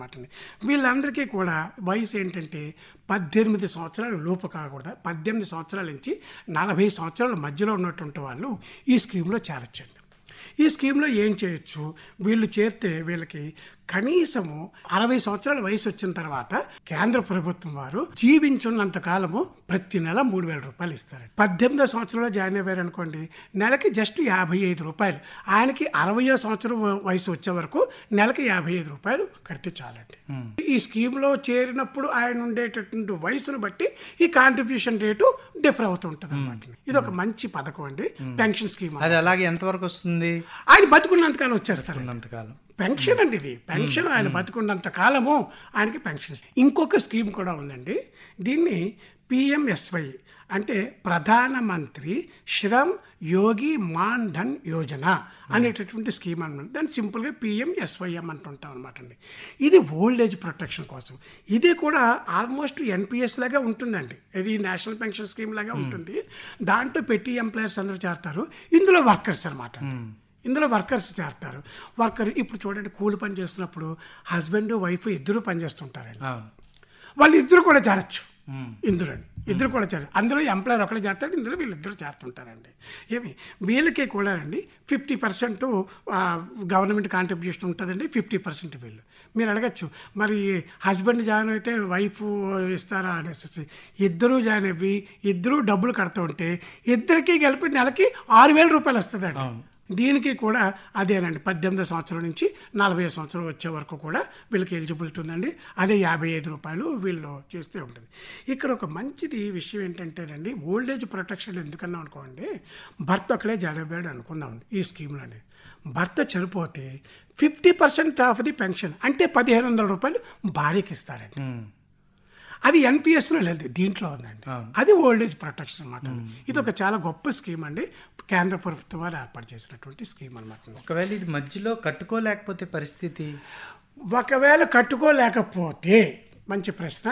అనమాట వీళ్ళందరికీ కూడా వయసు ఏంటంటే పద్దెనిమిది సంవత్సరాల లోపు కాకూడదు పద్దెనిమిది సంవత్సరాల నుంచి నలభై సంవత్సరాల మధ్యలో ఉన్నటువంటి వాళ్ళు ఈ స్కీమ్లో చేరొచ్చండి ఈ స్కీమ్లో ఏం చేయొచ్చు వీళ్ళు చేరితే వీళ్ళకి కనీసము అరవై సంవత్సరాల వయసు వచ్చిన తర్వాత కేంద్ర ప్రభుత్వం వారు జీవించున్నంత కాలము ప్రతి నెల మూడు వేల రూపాయలు ఇస్తారు పద్దెనిమిదో సంవత్సరంలో జాయిన్ అయ్యారు అనుకోండి నెలకి జస్ట్ యాభై ఐదు రూపాయలు ఆయనకి అరవయో సంవత్సరం వ- వయసు వచ్చే వరకు నెలకి యాభై ఐదు రూపాయలు కడితే చాలండి ఈ స్కీమ్లో చేరినప్పుడు ఆయన ఉండేటటువంటి వయసును బట్టి ఈ కాంట్రిబ్యూషన్ రేటు డిఫర్ అవుతుంటుంది అనమాట ఇది ఒక మంచి పథకం అండి పెన్షన్ స్కీమ్ అది అలాగే ఎంతవరకు వస్తుంది ఆయన బతుకున్నంతకాలం వచ్చేస్తారు ఉన్నంతకాలం పెన్షన్ అండి ఇది పెన్షన్ ఆయన బతుకున్నంత కాలము ఆయనకి పెన్షన్ ఇంకొక స్కీమ్ కూడా ఉందండి దీన్ని పిఎంఎస్వై అంటే ప్రధానమంత్రి శ్రమ్ యోగి మాన్ ధన్ యోజన అనేటటువంటి స్కీమ్ అన్నమాట దాన్ని సింపుల్గా పిఎంఎస్వైఎం అంటుంటాం అనమాట అండి ఇది ఓల్డ్ ఏజ్ ప్రొటెక్షన్ కోసం ఇది కూడా ఆల్మోస్ట్ ఎన్పిఎస్ లాగా ఉంటుందండి ఇది నేషనల్ పెన్షన్ స్కీమ్ లాగా ఉంటుంది దాంట్లో పెట్టి ఎంప్లాయర్స్ అందరూ చేస్తారు ఇందులో వర్కర్స్ అనమాట ఇందులో వర్కర్స్ చేస్తారు వర్కర్ ఇప్పుడు చూడండి కూలి పని చేస్తున్నప్పుడు హస్బెండ్ వైఫ్ ఇద్దరు పని చేస్తుంటారండి అవును వాళ్ళు ఇద్దరు కూడా చేరచ్చు మ్మ్. ఇందులో ఇద్దరు కూడా చేరచ్చు అందులో ఎంప్లాయర్ ఒకటే చేస్తాడు ఇందులో వీళ్ళిద్దరు చేరుతుంటారండి ఏమి వీళ్ళకి కూడా అండి ఫిఫ్టీ పర్సెంట్ గవర్నమెంట్ కాంట్రిబ్యూషన్ ఉంటుందండి ఫిఫ్టీ పర్సెంట్ వీళ్ళు మీరు అడగచ్చు మరి హస్బెండ్ జాయిన్ అయితే వైఫ్ ఇస్తారా అనేసి ఇద్దరూ జాయిన్ అవ్వి ఇద్దరూ డబ్బులు కడుతూ ఉంటే ఇద్దరికి కలిపి నెలకి ఆరు వేల రూపాయలు వస్తుందండి దీనికి కూడా అదేనండి పద్దెనిమిది సంవత్సరం నుంచి నలభై సంవత్సరం వచ్చే వరకు కూడా వీళ్ళకి ఎలిజిబిలిటీ ఉందండి అదే యాభై ఐదు రూపాయలు వీళ్ళు చేస్తే ఉంటుంది ఇక్కడ ఒక మంచిది విషయం ఏంటంటేనండి ఓల్డ్ ఏజ్ ప్రొటెక్షన్ ఎందుకన్నా అనుకోండి భర్త ఒకడే జడబేడు అనుకుందామండి ఈ స్కీమ్లోని భర్త చనిపోతే fifty percent of the pension అంటే పదిహేను వందల రూపాయలు భార్యకి ఇస్తారండి మ్మ్. అది ఎన్పిఎస్లో లేదు దీంట్లో ఉందండి అవును. అది ఓల్డ్ ఏజ్ ప్రొటెక్షన్ అనమాట ఇది ఒక చాలా గొప్ప స్కీమ్ అండి కేంద్ర ప్రభుత్వం వారు ఏర్పాటు చేసినటువంటి స్కీమ్ అనమాట ఒకవేళ ఇది మధ్యలో కట్టుకోలేకపోతే పరిస్థితి ఒకవేళ కట్టుకోలేకపోతే మంచి ప్రశ్న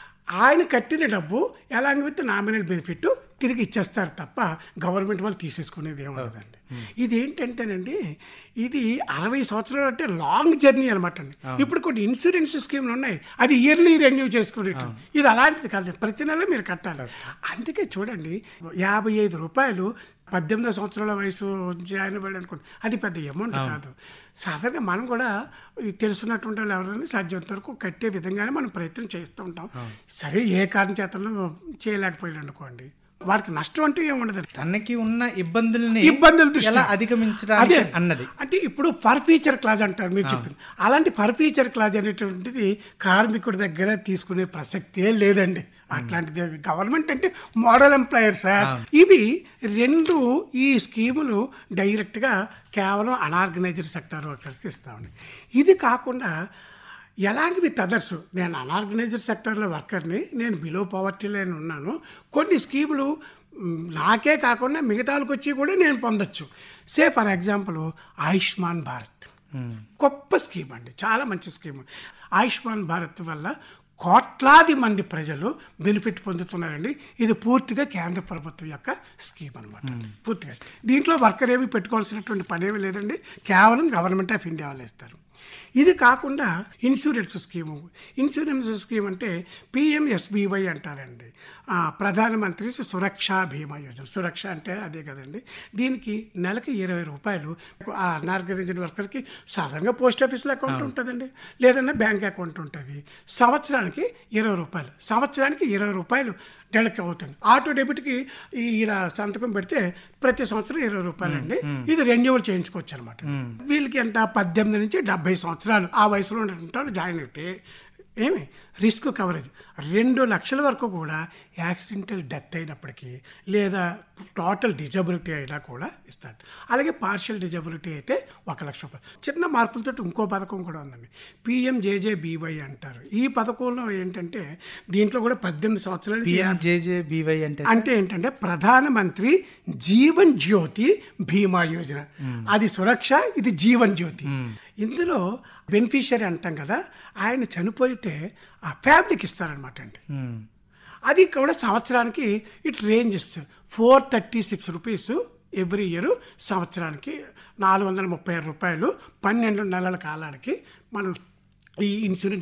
ఆయన కట్టిన డబ్బు ఎలాంగ్ విత్ నామినల్ బెనిఫిట్ తిరిగి ఇచ్చేస్తారు తప్ప గవర్నమెంట్ వాళ్ళు తీసేసుకునేది ఏముండదండి ఇది ఏంటంటేనండి ఇది అరవై సంవత్సరాలు అంటే లాంగ్ జర్నీ అనమాట అండి ఇప్పుడు కొన్ని ఇన్సూరెన్స్ స్కీమ్లు ఉన్నాయి అది ఇయర్లీ రెన్యూ చేసుకునేట్టు ఇది అలాంటిది కాదు ప్రతి నెల మీరు కట్టాలి అందుకే చూడండి యాభై ఐదు రూపాయలు పద్దెనిమిదో సంవత్సరాల వయసు జాయిన్ అవ్వాలి అనుకోండి అది పెద్ద అమౌంట్ కాదు సాధారణంగా మనం కూడా ఈ తెలుసున్నటువంటి వాళ్ళు ఎవరైనా సాధ్యంత వరకు కట్టే విధంగానే మనం ప్రయత్నం చేస్తూ ఉంటాం సరే ఏ కారణం చేతనో చేయలేకపోయాడు అనుకోండి వాడికి నష్టం అంటే ఏముండదు తనకి ఉన్న ఇబ్బందుల్ని ఇబ్బందుల దృష్ట్యా. ఎలా అధిగమించడానికి అదే. అన్నది అంటే ఇప్పుడు ఫర్ ఫీచర్ క్లాజ్ అంటారు మీరు చెప్పింది అలాంటి ఫర్ ఫీచర్ క్లాజ్ అనేటువంటిది కార్మికుడి దగ్గర తీసుకునే ప్రసక్తే లేదండి అట్లాంటిది గవర్నమెంట్ అంటే మోడల్ ఎంప్లాయర్ సార్ ఇవి రెండు ఈ స్కీములు డైరెక్ట్గా కేవలం అనార్గనైజ్డ్ సెక్టర్ వర్కర్స్కి ఇస్తామండి ఇది కాకుండా ఎలాంటి విత్ అదర్స్ నేను అనార్గనైజ్డ్ సెక్టర్లో వర్కర్ని నేను బిలో పవర్టీ లైన్ ఉన్నాను కొన్ని స్కీములు మ్, నాకే కాకుండా మిగతా వాళ్ళకి వచ్చి కూడా నేను పొందొచ్చు say for example Ayushman Bharat గొప్ప స్కీమ్ అండి చాలా మంచి స్కీమ్ ఆయుష్మాన్ భారత్ వల్ల కోట్లాది మంది ప్రజలు బెనిఫిట్ పొందుతున్నారండి ఇది పూర్తిగా కేంద్ర ప్రభుత్వం యొక్క స్కీమ్ అనమాట పూర్తిగా దీంట్లో వర్కర్ ఏమి పెట్టుకోవాల్సినటువంటి పని ఏమీ లేదండి కేవలం గవర్నమెంట్ ఆఫ్ ఇండియా వాళ్ళు ఇస్తారు ఇది కాకుండా ఇన్సూరెన్స్ స్కీము ఇన్సూరెన్స్ స్కీమ్ అంటే పిఎంఎస్బివై అంటారండి ఆ, ప్రధానమంత్రి సురక్ష బీమా యోజన సురక్ష అంటే అదే కదండి దీనికి నెలకి ఇరవై రూపాయలు ఆ అనార్గనైజ్డ్ వర్కర్కి సాధారణంగా పోస్ట్ ఆఫీస్లో అకౌంట్ ఉంటుందండి లేదన్నా బ్యాంక్ అకౌంట్ ఉంటుంది సంవత్సరానికి ఇరవై రూపాయలు సంవత్సరానికి ఇరవై రూపాయలు డెడక్ట్ అవుతుంది ఆటో డెబిట్కి ఈ ఇలా సంతకం పెడితే ప్రతి సంవత్సరం ఇరవై రూపాయలు అండి ఇది రెన్యువల్ చేయించుకోవచ్చు అనమాట వీళ్ళకి ఎంత పద్దెనిమిది నుంచి డెబ్బై సంవత్సరాలు ఆ వయసులో ఉన్నటువంటి వాళ్ళు జాయిన్ అయితే ఏమి రిస్క్ కవరేజ్ రెండు లక్షల వరకు కూడా యాక్సిడెంటల్ డెత్ అయినప్పటికీ లేదా టోటల్ డిజబిలిటీ అయినా కూడా ఇస్తాడు అలాగే పార్షియల్ డిజబిలిటీ అయితే ఒక లక్ష రూపాయలు చిన్న మార్పులతో ఇంకో పథకం కూడా ఉందండి పిఎంజేజేబీవై అంటారు ఈ పథకంలో ఏంటంటే దీంట్లో కూడా పద్దెనిమిది సంవత్సరాలు పిఎంజేజేబీవై అంటే అంటే ఏంటంటే ప్రధానమంత్రి జీవన్ జ్యోతి బీమా యోజన అది సురక్ష ఇది జీవన్ జ్యోతి ఇందులో బెనిఫిషియరీ అంటాం కదా ఆయన చనిపోతే ఆ ఫ్యామిలీకి ఇస్తారనమాట అండి మ్మ్. అది కూడా సంవత్సరానికి it ranges four thirty six rupees every year సంవత్సరానికి నాలుగు వందల ముప్పై ఆరు రూపాయలు పన్నెండు నెలల కాలానికి మనం ఈ ఇన్సూరెన్స్